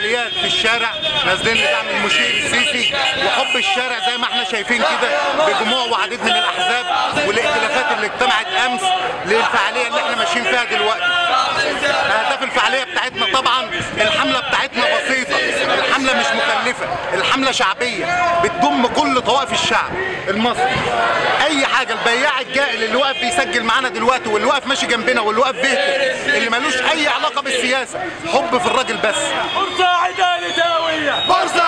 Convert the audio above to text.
فعاليات في الشارع نازلين لدعم المشير السيسي وحب الشارع زي ما احنا شايفين كده بجموع وعديد من الاحزاب والائتلافات اللي اجتمعت امس للفعاليه اللي احنا ماشيين فيها دلوقتي. اهداف الفعاليه بتاعتنا طبعا الحمله بتاعتنا بسيطه، الحمله مش مكلفه، الحمله شعبيه بتضم كل طوائف الشعب المصري. اي حاجه البياع الجائل اللي واقف بيسجل معانا دلوقتي واللي واقف ماشي جنبنا واللي واقف بيهتف اللي ملوش اي علاقه بالسياسه، حب في الراجل بس. فرصة عدالة دولية فرصة